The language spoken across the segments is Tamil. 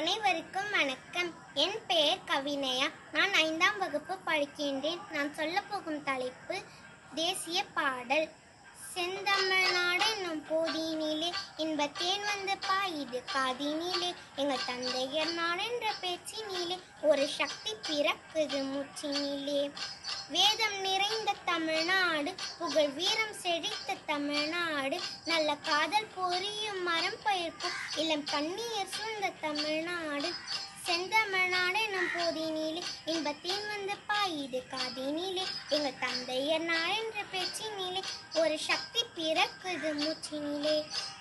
அனைவருக்கும் வணக்கம் என் பெயர் கவினயா நான் ஐந்தாம் வகுப்பு படிக்கின்றேன் நான் சொல்லப் போகும் தலைப்பு தேசிய பாடல் செந்தமிழ்நாடு என்னும் போதினிலே இன்ப தேன் வந்து பாயுது காதினிலே எங்கள் தந்தையர் நாடென்ற பேச்சினிலே ஒரு சக்தி பிறக்குது மூச்சினிலே வேதம் நிறைந்த தமிழ்நாடு புகழ் வீரம் செழித்த தமிழ்நாடு நல்ல காதல் பொரியும் மரம் பயிர்க்கும் இளம் கண்ணீர் சூழ்ந்த தமிழ்நாடு செந்தமிழ்நாடு எனும் போதினிலே இன்பத்தேன் வந்து பாயுது காதினிலே எங்கள் தந்தையர் நாடென்ற பேச்சினிலே ஒரு சக்தி பிறக்குது மூச்சினிலே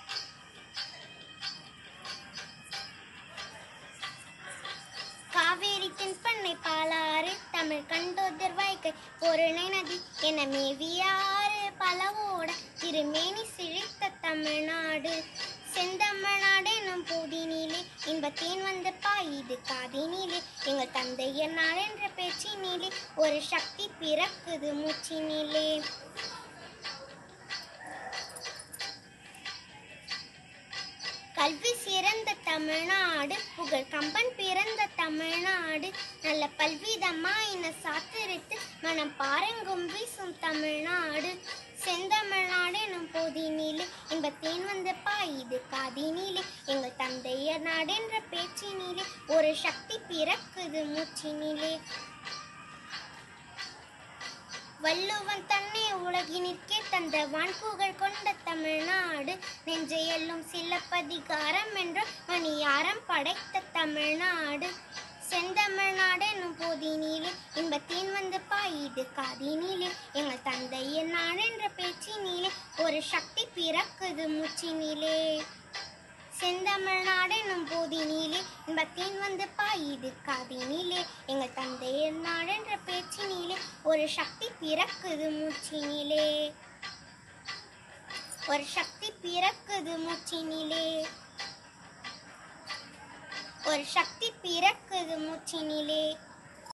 காவேரி தென்பண்ணை பாலாறு தமிழ் கண்டோதர் வாய்க்கை பொருணை நதி என மேவியாறு பலவோட திருமேனி சிழித்த தமிழ்நாடு செந்தமிழ்நாடு எனும் போதினிலே இன்பத்தேன் வந்து பாயுது காதினிலே எங்கள் தந்தையர் நாடென்ற பேச்சினிலே ஒரு சக்தி பிறக்குது மூச்சினிலே கல்வி சிறந்த தமிழ்நாடு புகழ் கம்பன் பிறந்த தமிழ்நாடு நல்ல பல்விதமாயின சாத்திரித்து மனம் பாருங்கும் வீசும் தமிழ்நாடு செந்தமிழ்நாடு எனும் போதினிலே இன்பத்தேன் வந்து பாயுது காதினிலே எங்கள் தந்தையர் நாடென்ற பேச்சினிலே ஒரு சக்தி பிறக்குது மூச்சினிலே வள்ளுவன் தன்னை உலகினிற்கே தந்த வான்புகழ் கொண்ட தமிழ்நாடு நெஞ்சையெல்லும் சிலப்பதிகாரம் என்ற மணியாரம் படைத்த தமிழ்நாடு செந்தமிழ்நாடு எனும் போதினிலே இன்பத்தேன் வந்து பாயுது காதினிலே எங்கள் தந்தையர் நாடென்ற பேச்சினிலே ஒரு சக்தி பிறக்குது மூச்சினிலே செந்தமிழ்நாடு எனும் போதினிலே இன்பத்தேன் வந்து பாயுது காதினிலே எங்கள் தந்தையர் நாடென்ற பேச்சினிலே ஒரு சக்தி பிறக்குது மூச்சினிலே ஒரு சக்தி பிறக்குது மூச்சினிலே ஒரு சக்தி பிறக்குது மூச்சினிலே